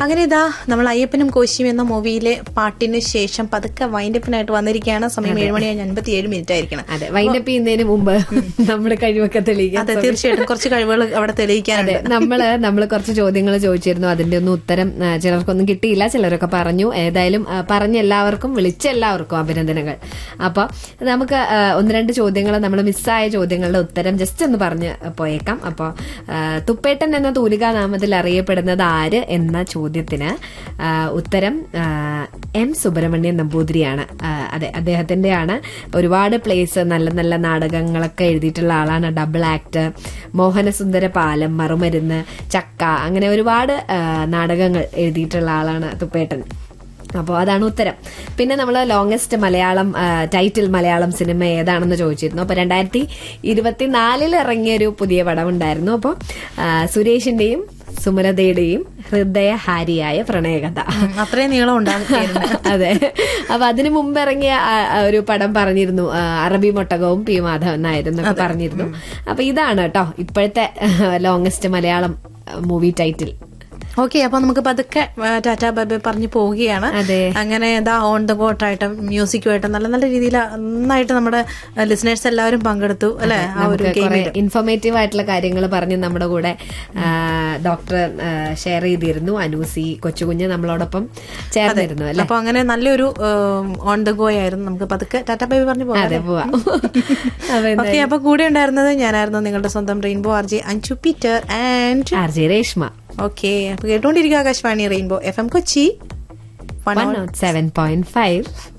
അങ്ങനെ ഇതാ നമ്മൾ അയ്യപ്പനും കോശിയും എന്ന മൂവിയിലെ പാട്ടിന് ശേഷം പതുക്കെ വൈൻഡപ്പിനായിട്ട് വന്നിരിക്കുകയാണ് സമയം ഏഴ് മണി കഴിഞ്ഞ് അൻപത്തി ഏഴ് മിനിറ്റ് ആയിരിക്കണം അതെ വൈൻഡപ്പ് ചെയ്യുന്നതിന് മുമ്പ് നമ്മുടെ കഴിവൊക്കെ തെളിയിക്കാൻ അതെ തീർച്ചയായിട്ടും കുറച്ച് കഴിവുകൾ അവിടെ തെളിയിക്കാനുണ്ട് അതെ നമ്മള് നമ്മള് കുറച്ച് ചോദ്യങ്ങൾ ചോദിച്ചിരുന്നു അതിന്റെ ഒന്നും ഉത്തരം ആ, ചിലർക്കൊന്നും കിട്ടിയില്ല ചിലരൊക്കെ പറഞ്ഞു ഏതായാലും ആ, പറഞ്ഞ എല്ലാവർക്കും വിളിച്ച എല്ലാവർക്കും അഭിനന്ദനങ്ങൾ അപ്പൊ നമുക്ക് ആ, ഒന്ന് രണ്ട് ചോദ്യങ്ങൾ നമ്മൾ മിസ്സായ ചോദ്യങ്ങളുടെ ഉത്തരം ജസ്റ്റ് ഒന്ന് പറഞ്ഞ് പോയേക്കാം അപ്പൊ ആ, തുപ്പേട്ടൻ എന്ന തൂലികാ നാമത്തിൽ അറിയപ്പെടുന്നത് ആര് എന്ന ചോദ്യത്തിന് ആ, ഉത്തരം ആ, എം സുബ്രഹ്മണ്യൻ നമ്പൂതിരിയാണ് ആ, അതെ അദ്ദേഹത്തിന്റെയാണ് ഒരുപാട് പ്ലേസ് നല്ല നല്ല നാടകങ്ങളൊക്കെ എഴുതിയിട്ടുള്ള ആളാണ് ഡബിൾ ആക്ട് മോഹനസുന്ദര പാലം മറുമരുന്ന് ചക്ക അങ്ങനെ ഒരുപാട് ആ, നാടകങ്ങൾ എഴുതിയിട്ടുള്ള ആളാണ് തുപ്പേട്ടൻ അപ്പോൾ അതാണ് ഉത്തരം പിന്നെ നമ്മൾ ലോങ്സ്റ്റ് മലയാളം ആ, ടൈറ്റിൽ മലയാളം സിനിമ ഏതാണെന്ന് ചോദിച്ചിരുന്നു അപ്പോൾ രണ്ടായിരത്തി ഇരുപത്തിനാലിൽ ഇറങ്ങിയൊരു പുതിയ പടം ഉണ്ടായിരുന്നു അപ്പോൾ സുരേഷിന്റെയും സുമലതയുടെയും ഹൃദയഹാരിയായ പ്രണയകഥ ഉം, അത്രയും നീളം ഉണ്ടാകും അതെ അപ്പൊ അതിനു മുമ്പ് ഇറങ്ങിയ ആ, ആ, ഒരു പടം പറഞ്ഞിരുന്നു ആ, അറബി മൊട്ടകവും പി മാധവൻ നായരും എന്നൊക്കെ പറഞ്ഞിരുന്നു അപ്പൊ ഇതാണ് കേട്ടോ ഇപ്പോഴത്തെ longest Malayalam movie title okay അപ്പൊ നമുക്ക് പതുക്കെ ആ, ടാറ്റാ ബൈ പറഞ്ഞു പോവുകയാണ് അതെ. അങ്ങനെ ഇതാ ഓൺ ദ ഗോട്ടായിട്ടും മ്യൂസിക്കുമായിട്ടും നല്ല നല്ല രീതിയിൽ നന്നായിട്ട് നമ്മുടെ ലിസണേഴ്സ് എല്ലാവരും പങ്കെടുത്തു അല്ലെ ആ ഒരു നമുക്ക് കുറെ ഗെയിമിൽ ഇൻഫോർമേറ്റീവ് ആയിട്ടുള്ള കാര്യങ്ങൾ പറഞ്ഞ് നമ്മുടെ കൂടെ ആ, ഡോക്ടർ ഷെയർ ചെയ്തിരുന്നു അനൂസി കൊച്ചുകുഞ്ഞ് നമ്മളോടൊപ്പം ചേർന്നിരുന്നു അല്ലെ അപ്പൊ അങ്ങനെ നല്ലൊരു ഓൺ ദ ഗോ ആയിരുന്നു നമുക്ക് പതുക്കെ ടാറ്റാ ബൈ പറഞ്ഞു പോകാം അതെ പോവാം അപ്പൊ എന്താ ഓക്കെ അപ്പൊ കൂടെ ഉണ്ടായിരുന്നത് ഞാനായിരുന്നു നിങ്ങളുടെ സ്വന്തം rainbow R J Anju Peter and R J Reshma okay അപ്പൊ കേട്ടോണ്ടിരിക്കുക Akashvani rainbow F M Kochi one nought seven point five